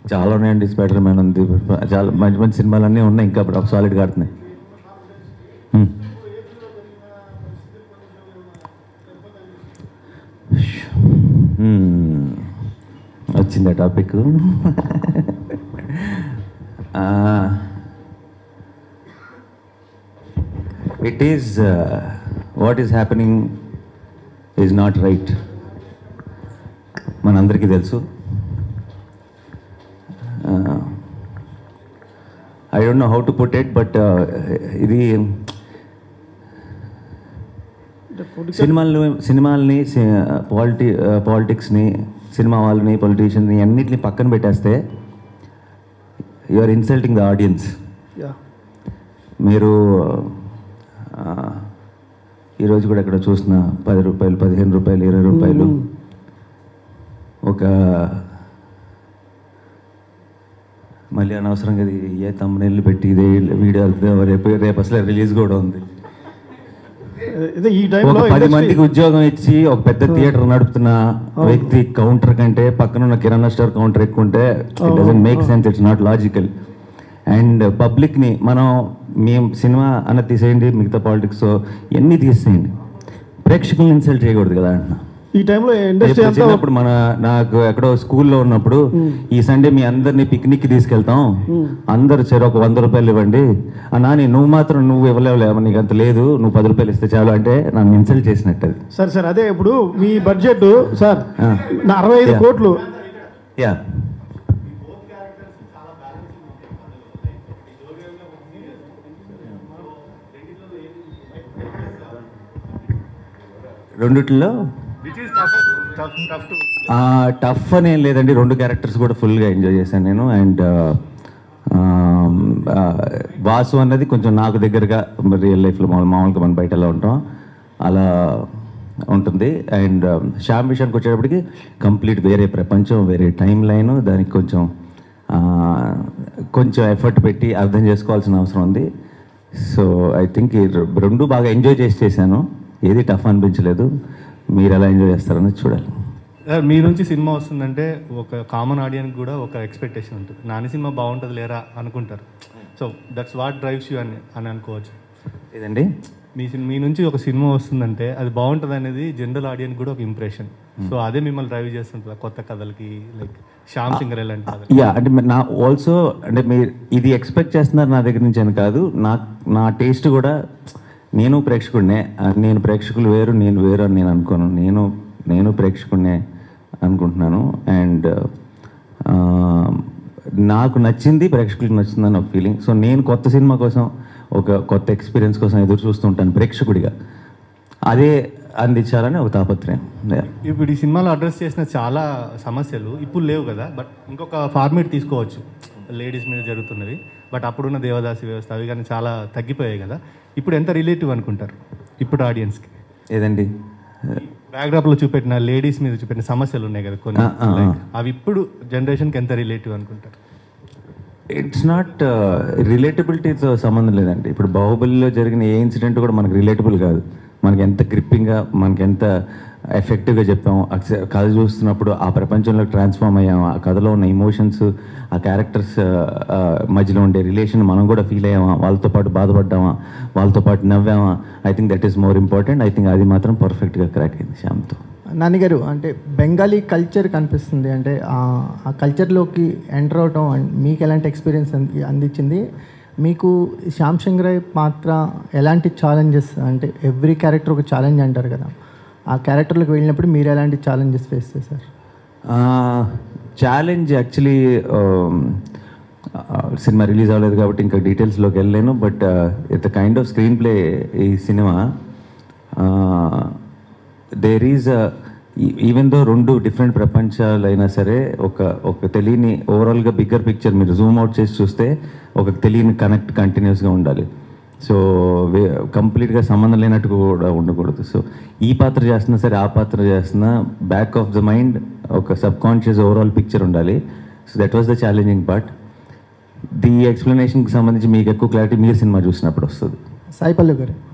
చాలా ఉన్నాయండి spider man ఉంది చాలా మంచి మంచి సినిమాలన్నీ ఉన్నాయి ఇంకా ఇప్పుడు సాలిడ్గా ఆడుతున్నాయి హ్మ్. హ్మ్. వచ్చిందా topic it is what is happening is not right మనందరికీ తెలుసు I don't know how to put it but ఇది సినిమాలను సినిమాల్ని పాలిటి పాలిటిక్స్ని సినిమా వాళ్ళని పొలిటీషియన్ని అన్నిటిని పక్కన పెట్టేస్తే you are insulting the audience yeah మీరు ఆ, ఈరోజు కూడా ఇక్కడ చూసిన పది రూపాయలు పదిహేను రూపాయలు ఇరవై రూపాయలు ఒక మళ్ళీ అనవసరంగా ఇది ఏ తమ్ముళ్ళు పెట్టి ఇదే వీడియో రేపు రేపు అసలు రిలీజ్ కూడా ఉంది ఇదే ఈ ఒక టైంలో పది మందికి ఉద్యోగం ఇచ్చి ఒక పెద్ద థియేటర్ నడుపుతున్న వ్యక్తి కౌంటర్ కంటే పక్కన ఉన్న కిరాణా స్టోర్ కౌంటర్ ఎక్కువ ఉంటే it doesn't make sense it's not logical and public ని మనం మేము సినిమా అన్న తీసేయండి మిగతా పాలిటిక్స్ ఇవన్నీ తీసేయండి ప్రేక్షకులను ఇన్సల్ట్ చేయకూడదు కదా అంటున్నా ఈ టైంలో ఇండస్ట్రీ రేపు అంతా చిన్నప్పుడు మన నాకు ఎక్కడో స్కూల్లో ఉన్నప్పుడు ఈ సండే మీ అందరినీ పిక్నిక్ కి తీసుకెళ్తాం అందరు చెరు ఒక వంద రూపాయలు ఇవ్వండి ఆ నాని నువ్వు మాత్రం నువ్వు ఇవ్వలేవు నీకు అంత లేదు నువ్వు పది రూపాయలు ఇస్తే చాలు అంటే నన్ను ఇన్సల్ట్ చేసినట్టు అది సార్ సార్ అదే ఇప్పుడు మీ బడ్జెట్ సార్ ఆ. నా అరవై ఐదు Yeah. కోట్లు యా రెండిట్లో టఫ్ అని ఏం లేదండి రెండు క్యారెక్టర్స్ కూడా ఫుల్గా ఎంజాయ్ చేశాను నేను అండ్ వాసు అన్నది కొంచెం నాకు దగ్గరగా రియల్ లైఫ్లో మామూలు మామూలుగా మనం బయట ఎలా ఉంటాం అలా ఉంటుంది అండ్ శ్యామ్ విషయానికి వచ్చేటప్పటికి కంప్లీట్ వేరే ప్రపంచం వేరే టైం లైన్ దానికి కొంచెం ఆ, కొంచెం ఎఫర్ట్ పెట్టి అర్థం చేసుకోవాల్సిన అవసరం ఉంది సో ఐ థింక్ ఈ రె- రెండు బాగా ఎంజాయ్ చేసి చేశాను ఏది టఫ్ అనిపించలేదు మీరు ఎలా ఎంజాయ్ చేస్తారనేది చూడాలి సార్ మీ నుంచి సినిమా వస్తుందంటే ఒక కామన్ ఆడియన్స్ కూడా ఒక ఎక్స్పెక్టేషన్ ఉంటుంది నాని సినిమా బాగుంటుంది లేరా అనుకుంటారు so that's what drives you అని అని అనుకోవచ్చు ఏదండి మీ సిన్- మీ నుంచి ఒక సినిమా వస్తుందంటే అది బాగుంటుంది అనేది జనరల్ ఆడియన్స్ కూడా ఒక ఇంప్రెషన్ సో అదే మిమ్మల్ని డ్రైవ్ చేస్తుంటుంది ఆ కొత్త కథలకి లైక్ శ్యామ్ సింగర్ ఎలాంటి కథలు యా అంటే మ- నా ఆల్సో అంటే మీరు ఇది ఎక్స్పెక్ట్ చేస్తున్నారు నా దగ్గర నుంచి అని కాదు నా నా టేస్ట్ కూడా నేను ప్రేక్షకుడినే ఆ, నేను ప్రేక్షకులు వేరు నేను వేరు అని నేను అనుకోను నేను నేను ప్రేక్షకుడినే అనుకుంటున్నాను అండ్ నాకు నచ్చింది ప్రేక్షకులకు నచ్చిందని ఒక ఫీలింగ్ సో నేను కొత్త సినిమా కోసం ఒక కొత్త ఎక్స్పీరియన్స్ కోసం ఎదురు చూస్తుంటాను ప్రేక్షకుడిగా అదే అందించాలని ఒక తాపత్రయం Yeah. ఇప్పుడు ఈ సినిమాలో అడ్రస్ చేసిన చాలా సమస్యలు ఇప్పుడు లేవు కదా బట్ ఇంకొక ఫార్మేట్ తీసుకోవచ్చు లేడీస్ మీద జరుగుతున్నది బట్ అప్పుడున్న దేవదాసి వ్యవస్థ అవి కానీ చాలా తగ్గిపోయాయి కదా ఇప్పుడు ఎంత రిలేటివ్ అనుకుంటారు ఇప్పుడు ఆడియన్స్కి ఏదండి బ్యాక్డ్రాప్లో చూపెట్టిన లేడీస్ మీద చూపెట్టిన సమస్యలు ఉన్నాయి కదా కొన్ని ఆ, ఆ, ఆ. Like, అవి ఇప్పుడు జనరేషన్కి ఎంత రిలేటివ్ అనుకుంటారు ఇట్స్ నాట్ రిలేటబిలిటీతో సంబంధం లేదండి ఇప్పుడు బాహుబలిలో జరిగిన ఏ ఇన్సిడెంట్ కూడా మనకు రిలేటబుల్ కాదు మనకి ఎంత గ్రిప్పింగ్గా మనకి ఎంత ఎఫెక్టివ్గా చెప్పాము ఆ స- కథ చూస్తున్నప్పుడు ఆ ప్రపంచంలో ట్రాన్స్ఫార్మ్ అయ్యాము ఆ కథలో ఉన్న ఇమోషన్స్ ఆ క్యారెక్టర్స్ మధ్యలో ఉండే రిలేషన్ మనం కూడా ఫీల్ అయ్యామా వాళ్ళతో పాటు బాధపడ్డామా వాళ్ళతో పాటు నవ్వామా I think that is more important I think అది మాత్రం పర్ఫెక్ట్గా క్రాక్ అయింది శ్యామ్తో నాన్నగారు అంటే బెంగాలీ కల్చర్ కనిపిస్తుంది అంటే ఆ- ఆ కల్చర్లోకి ఎంటర్ అవటం అండ్ మీకు ఎలాంటి ఎక్స్పీరియన్స్ అంది- అందించింది మీకు శ్యామ్ సింగరాయ్ పాత్ర ఎలాంటి ఛాలెంజెస్ అంటే ఎవ్రీ క్యారెక్టర్ ఒక ఛాలెంజ్ అంటారు కదా ఆ క్యారెక్టర్లోకి వెళ్ళినప్పుడు మీరు ఎలాంటి ఛాలెంజెస్ ఫేస్ చేశారు ఛాలెంజ్ యాక్చువల్లీ సినిమా రిలీజ్ అవ్వలేదు కాబట్టి ఇంకా డీటెయిల్స్లోకి వెళ్ళలేను but it kind of screenplay ఈ cinema there is even though రెండు డిఫరెంట్ ప్రపంచాలు అయినా సరే ఒక ఒక తెలియని ఓవరాల్గా బిగ్గర్ పిక్చర్ మీరు జూమ్ అవుట్ చేసి చూస్తే ఒక తెలియని కనెక్ట్ కంటిన్యూస్గా ఉండాలి సో కంప్లీట్గా సంబంధం లేనట్టు కూడా ఉండకూడదు సో ఈ పాత్ర చేస్తున్నా సరే ఆ పాత్ర చేస్తున్నా బ్యాక్ ఆఫ్ ద మైండ్ ఒక సబ్ కాన్షియస్ ఓవరాల్ పిక్చర్ ఉండాలి so that was the challenging part the ఎక్స్ప్లెనేషన్కి సంబంధించి మీకు ఎక్కువ క్లారిటీ మీరు సినిమా చూసినప్పుడు వస్తుంది సాయి పల్లవి గారు